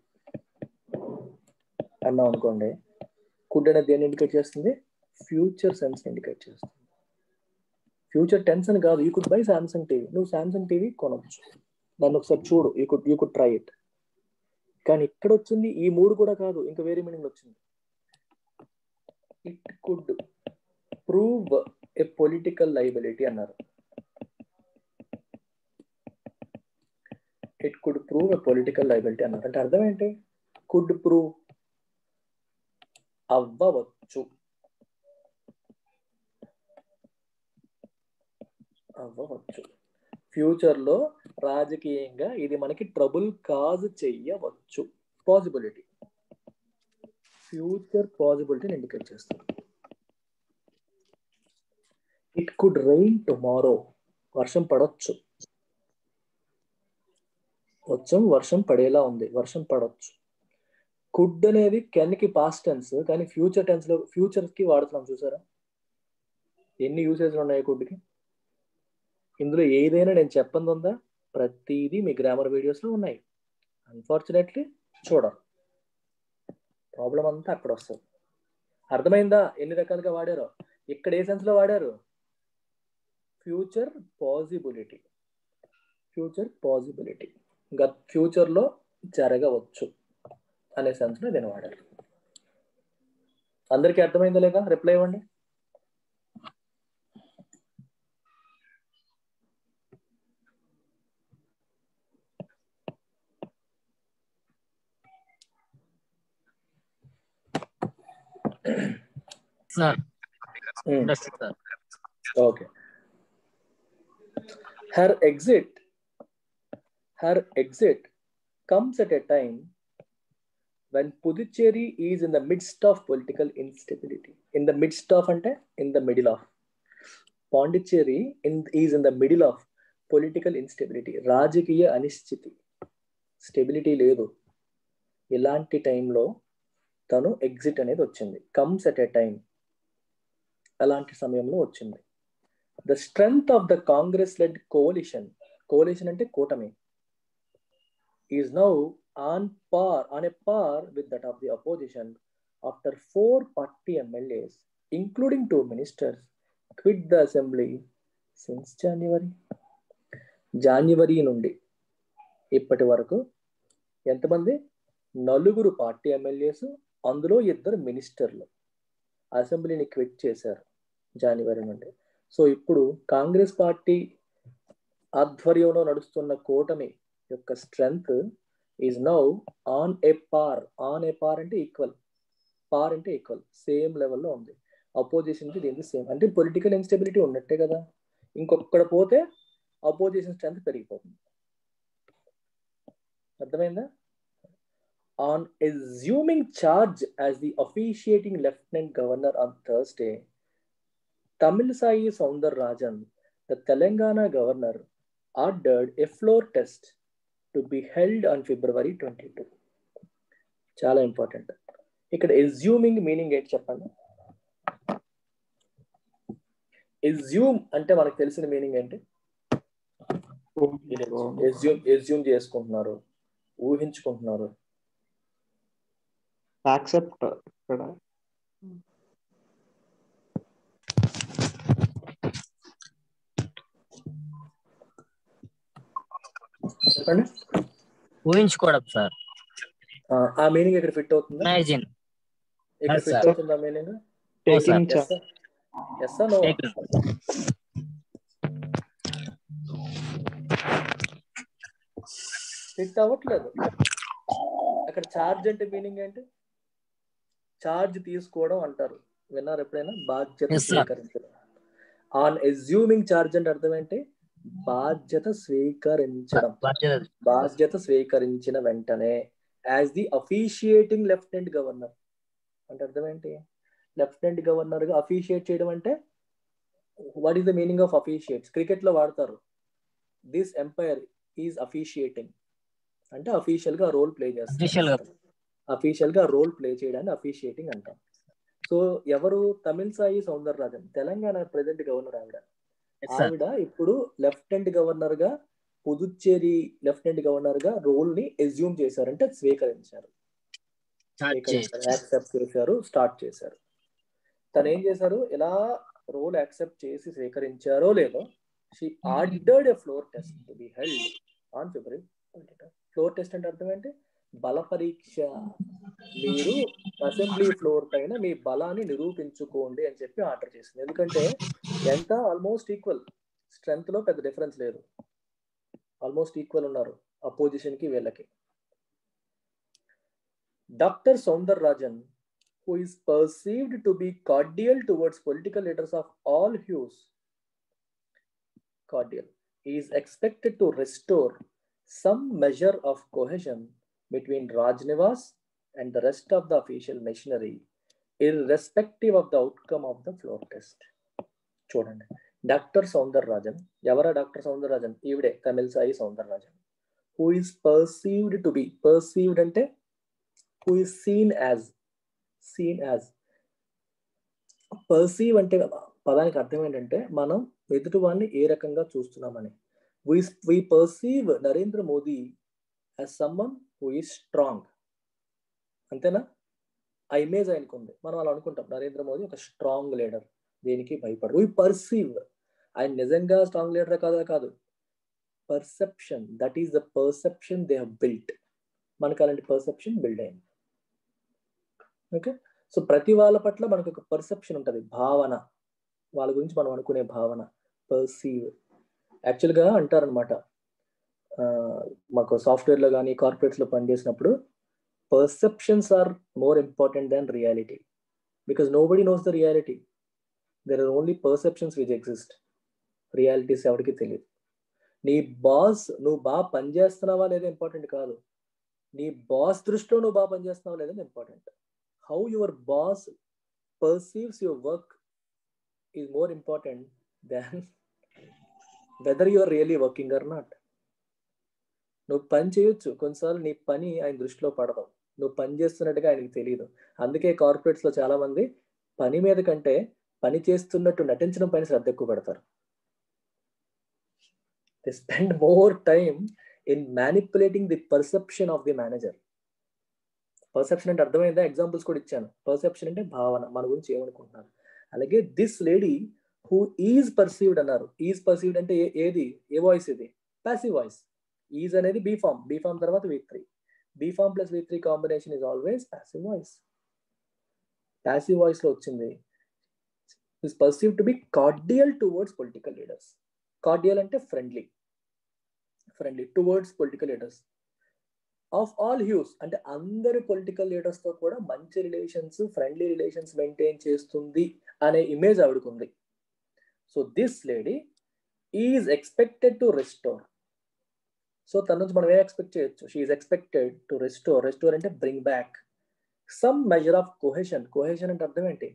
అన్నాం అనుకోండి కుడ్ అనేది దేన్ని ఇండికేట్ చేస్తుంది ఫ్యూచర్ సెన్స్ ఇండికేట్ చేస్తుంది ఫ్యూచర్ టెన్స్ అని కాదు you could buy Samsung TV నువ్వు శాంసంగ్ టీవీ కొనవచ్చు దాన్ని ఒకసారి చూడు you could you could try it కానీ ఇక్కడ వచ్చింది ఈ మూడు కూడా కాదు ఇంకా వేరే మీనింగ్ వచ్చింది it could prove a political liability అన్నారు it could prove a political liability అన్నారు అంటే అర్థం ఏంటి కుడ్ ప్రూవ్ అవ్వవచ్చు అవ్వవచ్చు ఫ్యూచర్ లో రాజకీయంగా ఇది మనకి ట్రబుల్ కాజ్ చెయ్యవచ్చు పాసిబిలిటీ ఫ్యూచర్ పాసిబిలిటీని ఇండికేట్ చేస్తుంది ఇట్ కుడ్ రెయిన్ టుమారో వర్షం పడవచ్చు వచ్చం వర్షం పడేలా ఉంది వర్షం పడవచ్చు కుడ్ అనేది కెన్కి పాస్ట్ టెన్స్ కానీ ఫ్యూచర్ టెన్స్ లో ఫ్యూచర్ కి వాడుతున్నాం చూసారా ఎన్ని యూసేజ్లు ఉన్నాయి కుడ్కి ఇందులో ఏదైనా నేను చెప్పంది ఉందా ప్రతిదీ మీ గ్రామర్ వీడియోస్ లో ఉన్నాయి అన్ఫార్చునేట్లీ చూడరు ప్రాబ్లం అంతా అక్కడ వస్తుంది అర్థమైందా ఎన్ని రకాలుగా వాడారో ఇక్కడ ఏ సెన్స్ లో వాడారు ఫ్యూచర్ పాసిబిలిటీ ఫ్యూచర్ పాసిబిలిటీ ఇంకా ఫ్యూచర్ లో జరగవచ్చు అనే సెన్స్ లో నేను వాడారు అందరికీ అర్థమైందా లేక రిప్లై ఇవ్వండి
sir sir
okay her exit her exit comes at a time when Puducherry is in the midst of political instability. In the midst of ante in the middle of. Pondicherry in, is in the middle of political instability రాజకీయ అనిశ్చితి స్టెబిలిటీ లేదు ఇలాంటి టైంలో తను ఎగ్జిట్ అనేది వచ్చింది కమ్స్ అట్ ఎ టైం అలాంటి సమయంలో వచ్చింది the strength of the Congress led coalition coalition అంటే కూటమి is now on par on a par with that of the opposition after four party MLAs, including two ministers, quit the assembly since January. January నుండి ఇప్పటి వరకు ఎంతమంది నలుగురు పార్టీ ఎమ్మెల్యేస్ అందులో ఇద్దరు మినిస్టర్లు అసెంబ్లీని క్విట్ చేశారు జనవరి నుండి సో ఇప్పుడు కాంగ్రెస్ పార్టీ ఆధ్వర్యంలో నడుస్తున్న కూటమి యొక్క strength is now on a par on a పార్ అంటే ఈక్వల్ పార్ అంటే ఈక్వల్ సేమ్ లెవెల్లో ఉంది అపోజిషన్ కి దీనికి సేమ్ అంటే పొలిటికల్ ఇన్స్టెబిలిటీ ఉన్నట్టే కదా ఇంకొక్కడ పోతే అపోజిషన్ స్ట్రెంగ్త్ పెరిగిపోతుంది అర్థమైందా on assuming charge as the officiating lieutenant governor on Thursday Tamilisai Soundararajan the Telangana governor ordered a floor test to be held on February twenty two చాలా ఇంపార్టెంట్ ఇక్కడ ఎజ్యూమింగ్ మీనింగ్ ఏంటి చెప్పండి ఎజ్యూమ్ అంటే మనకు తెలిసిన మీనింగ్ ఏంటి ఎజ్యూమ్ ఎజ్యూమ్ చేసుకుంటున్నారు ఊహించుకుంటున్నారు
యాక్సెప్ట్ ఇక్కడ
చెప్పండి
ఊహించుకోవడం సార్
ఆ, ఆ మీనింగ్ ఇక్కడ ఫిట్ అవుతుందా
ఇమాజిన్
ఇక్కడ
Yes,
ఫిట్
sir.
అవుతుందా meaning
taking
sir.
Yes no fit అవ్వట్లేదు అక్కడ ఛార్జ్ అంటే మీనింగ్ ఏంటి ఛార్జ్ తీసుకోవడం అంటారు విన్నారు ఎప్పుడైనా బాధ్యత
Yes, sir.
స్వీకరించడం ఆన్ ఎజ్యూమింగ్ ఛార్జ్ అంటే అర్థం ఏంటి బాధ్యత స్వీకరించడం
బాధ్యత
బాధ్యత స్వీకరించిన వెంటనే as the officiating lieutenant governor అంటే అర్థం ఏంటి లెఫ్టినెంట్ గవర్నర్ గా అఫీషియేట్ చేయడం అంటే what is the meaning of officiates cricket లో వాడతారు దిస్ ఎంపైర్ ఈజ్ అఫీషియేటింగ్ అంటే అఫీషియల్ గా రోల్ ప్లే
Official గా.
చేస్తారు అఫీషియల్ గా రోల్ ప్లే చేయడాన్ని అఫీషియేటింగ్ అంటాం సో ఎవరు Tamilisai Soundararajan Telangana present governor ఆవిడ
ఎస్ సార్
ఆవిడ ఇప్పుడు లెఫ్టినెంట్ గవర్నర్ గా పుదుచ్చేరి లెఫ్టినెంట్ గవర్నర్ గా రోల్ ని ఎజ్యూమ్ చేశారంటే స్వీకరించారు
స్టార్ట్ చేసి
యాక్సెప్ట్ చేశారు స్టార్ట్ చేశారు తను ఏం చేశారు ఎలా రోల్ యాక్సెప్ట్ చేసి స్వీకరించారో లేదో she ordered a floor test to be held on February floor test అంటే అర్థం ఏంటి బల పరీక్ష మీరు అసెంబ్లీ ఫ్లోర్ పైన మీ బలాన్ని నిరూపించుకోండి అని చెప్పి ఆర్డర్ చేసింది ఎందుకంటే ఎంత ఆల్మోస్ట్ ఈక్వల్ స్ట్రెంగ్త్ లో పెద్ద డిఫరెన్స్ లేదు ఆల్మోస్ట్ ఈక్వల్ ఉన్నారు అపోజిషన్ కి వీళ్ళకి doctor Soundararajan who is perceived to be cordial towards political leaders of all hues. Cordial. He is expected to restore some measure of cohesion between Rajnivas and the rest of the official machinery, irrespective of the outcome of the floor test. చూడండి డాక్టర్ సౌందర్ రాజన్ ఎవరా డాక్టర్ సౌందర్ రాజన్ ఈవిడే Tamilisai Soundararajan who is perceived to be perceived అంటే who is seen as seen as perceive అంటే పదానికి అర్థం ఏంటంటే మనం ఎదుటి వాడిని ఏ రకంగా చూస్తున్నామని we perceive Narendra Modi as someone who is strong అంతేనా ఆ ఇమేజ్ ఆయనకు ఉంది మనం అలా అనుకుంటాం నరేంద్ర మోదీ ఒక స్ట్రాంగ్ లీడర్ దేనికి భయపడు వి పర్సీవ్ ఆయన నిజంగా స్ట్రాంగ్ లీడర్ కాదా కాదు perception that is the perception they హ్ బిల్ట్ మనకు అలాంటి పర్సెప్షన్ బిల్డ్ అయింది ఓకే సో ప్రతి వాళ్ళ పట్ల మనకు ఒక పర్సెప్షన్ ఉంటుంది భావన వాళ్ళ గురించి మనం అనుకునే భావన పర్సీవ్ యాక్చువల్గా అంటారనమాట మాకు సాఫ్ట్వేర్లో కానీ కార్పొరేట్స్లో పనిచేసినప్పుడు perceptions are more important than reality because nobody knows the reality there are only perceptions which exist realities ఎవరికి తెలియదు నీ బాస్ నువ్వు బాగా పనిచేస్తున్నావా లేదా ఇంపార్టెంట్ కాదు నీ బాస్ దృష్టిలో నువ్వు బాగా పనిచేస్తున్నావా లేదా important how your boss perceives your work is more important than whether you are really working or not నువ్వు పని చేయొచ్చు కొన్నిసార్లు నీ పని ఆయన దృష్టిలో పడదు నువ్వు పని చేస్తున్నట్టుగా ఆయనకి తెలియదు అందుకే కార్పొరేట్స్ లో చాలా మంది పని మీద కంటే పని చేస్తున్నట్టు నటించడం పైన శ్రద్ధ ఎక్కువ పెడతారు they spend more time in manipulating the perception of the manager perception అంటే అర్థమైందా ఎగ్జాంపుల్స్ కూడా ఇచ్చాను పర్సెప్షన్ అంటే భావన మన గురించి ఏమనుకుంటున్నారు అలాగే this lady who is perceived అన్నారు ఈజ్ పర్సీవ్డ్ అంటే ఏది ఏ వాయిస్ ఇది ప్యాసివ్ వాయిస్ ఈజ్ అనేది బీ ఫామ్ బీ ఫామ్ తర్వాత V three be form plus V three combination is always passive voice passive voice లో వచ్చింది is perceive to be cordial towards political leaders cordial అంటే friendly friendly towards political leaders of all hues అంటే అందరి పొలిటికల్ లీడర్స్ తో కూడా మంచి రిలేషన్స్ ఫ్రెండ్లీ రిలేషన్స్ మెయింటైన్ చేస్తుంది అనే ఇమేజ్ ఆవిడకుంది so this lady is expected to restore so తన నుంచి మనం ఏం ఎక్స్పెక్ట్ చేయొచ్చు she expected to restore restore అంటే bring back some measure of cohesion cohesion అంటే అర్థం ఏంటి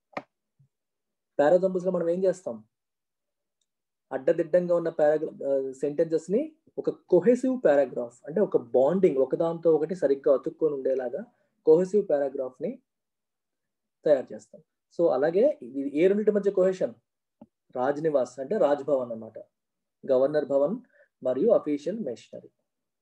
పారాజంబుల్స్ లో మనం ఏం చేస్తాం అడ్డదిడ్డంగా ఉన్న పారాగ్రా సెంటెన్సెస్ ని ఒక కొహెసివ్ పారాగ్రాఫ్ అంటే ఒక బాండింగ్ ఒకదాంతో ఒకటి సరిగ్గా అతుక్కొని ఉండేలాగా కొహెసివ్ పారాగ్రాఫ్ ని తయారు చేస్తాం సో అలాగే ఇది ఏ రెండింటి మధ్య కొహెషన్ రాజ్ నివాస్ అంటే రాజ్ భవన్ అన్నమాట గవర్నర్ భవన్ మరియు అఫీషియల్ మెషినరీ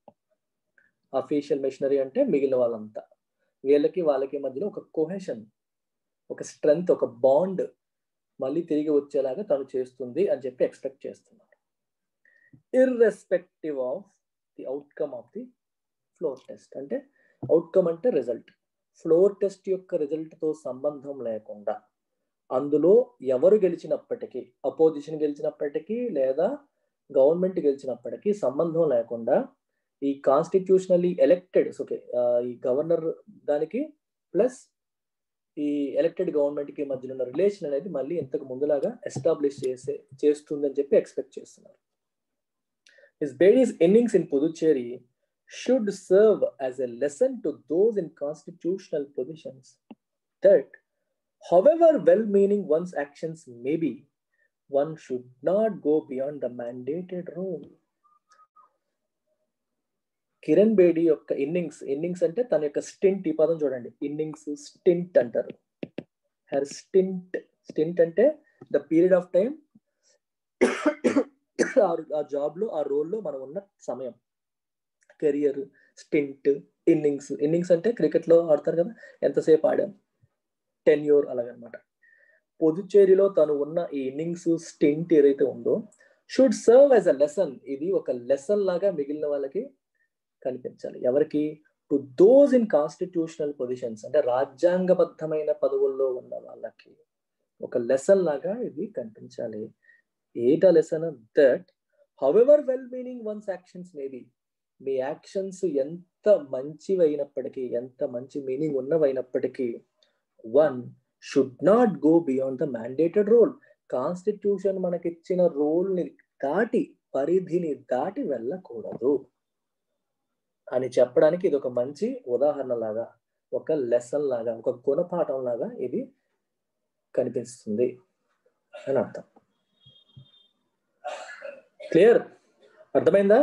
అఫీషియల్ మెషినరీ అంటే మిగిలిన వాళ్ళంతా వీళ్ళకి వాళ్ళకి మధ్యలో ఒక కొహెషన్ ఒక స్ట్రెంగ్త్ ఒక బాండ్ మళ్ళీ తిరిగి వచ్చేలాగా తను చేస్తుంది అని చెప్పి ఎక్స్పెక్ట్ చేస్తున్నారు irrespective of the outcome of the floor test అంటే అవుట్కమ్ అంటే రిజల్ట్ ఫ్లోర్ టెస్ట్ యొక్క రిజల్ట్ తో సంబంధం లేకుండా అందులో ఎవరు గెలిచినప్పటికీ అపోజిషన్ గెలిచినప్పటికీ లేదా గవర్నమెంట్ గెలిచినప్పటికీ సంబంధం లేకుండా ఈ కాన్స్టిట్యూషనల్లీ ఎలక్టెడ్ ఓకే ఈ గవర్నర్ దానికి ప్లస్ ఈ ఎలక్టెడ్ గవర్నమెంట్ కి మధ్యలో ఉన్న రిలేషన్ అనేది మళ్ళీ ఇంతకు ముందులాగా ఎస్టాబ్లిష్ చేసే చేస్తుందని చెప్పి ఎక్స్పెక్ట్ చేస్తున్నారు His Bedi's innings in Puducherry should serve as a lesson to those in constitutional positions that, however well meaning one's actions may be, one should not go beyond the mandated rule. Kiran Bedi యొక్క ఇన్నింగ్స్ ఇన్నింగ్స్ అంటే తన యొక్క స్టింట్ ఈ పదం చూడండి ఇన్నింగ్స్ స్టింట్ అంటారు హెర్ స్టింట్ స్టింట్ అంటే ద పీరియడ్ ఆఫ్ టైం ఆ జాబ్ లో ఆ రోల్లో మనం ఉన్న సమయం కెరియర్ స్టింట్ ఇన్నింగ్స్ ఇన్నింగ్స్ అంటే క్రికెట్ లో ఆడతారు కదా ఎంతసేపు ఆడాం టెన్ యూర్ అలాగనమాట పుదుచ్చేరిలో తను ఉన్న ఈ ఇన్నింగ్స్ స్టింట్ ఏదైతే ఉందో should serve as a lesson ఇది ఒక లెసన్ లాగా మిగిలిన వాళ్ళకి కనిపించాలి ఎవరికి to those in constitutional positions అంటే రాజ్యాంగబద్ధమైన పదవుల్లో ఉన్న వాళ్ళకి ఒక లెసన్ లాగా ఇది కనిపించాలి ఏట lesson that however well meaning one's actions may be మీ యాక్షన్స్ ఎంత మంచివి అయినప్పటికీ ఎంత మంచి మీనింగ్ ఉన్నవైనప్పటికీ one should not go beyond the mandated role constitution మనకిచ్చిన రోల్ని దాటి పరిధిని దాటి వెళ్ళకూడదు అని చెప్పడానికి ఇది ఒక మంచి ఉదాహరణ లాగా ఒక లెసన్ లాగా ఒక గుణపాఠం లాగా ఇది కనిపిస్తుంది అని అర్థం క్లియర్ అర్థమైందా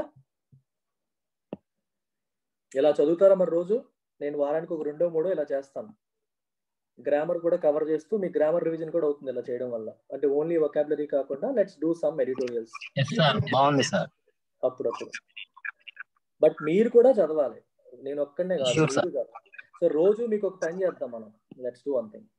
ఇలా చదువుతారా మరి రోజు నేను వారానికి ఒక రెండో మూడో ఇలా చేస్తాను గ్రామర్ కూడా కవర్ చేస్తూ మీ గ్రామర్ రివిజన్ కూడా అవుతుంది ఇలా చేయడం వల్ల అంటే ఓన్లీ వొకాబులరీ కాకుండా let's do some editorials
yes sir బాగుంది సార్
అప్పుడప్పుడు బట్ మీరు కూడా చదవాలి నేను ఒక్కడనే కాదు
Sure, sir.
మీరు కాదు సో రోజు మీకు ఒక పని చేద్దాం మనం లెట్స్ డూ వన్ థింగ్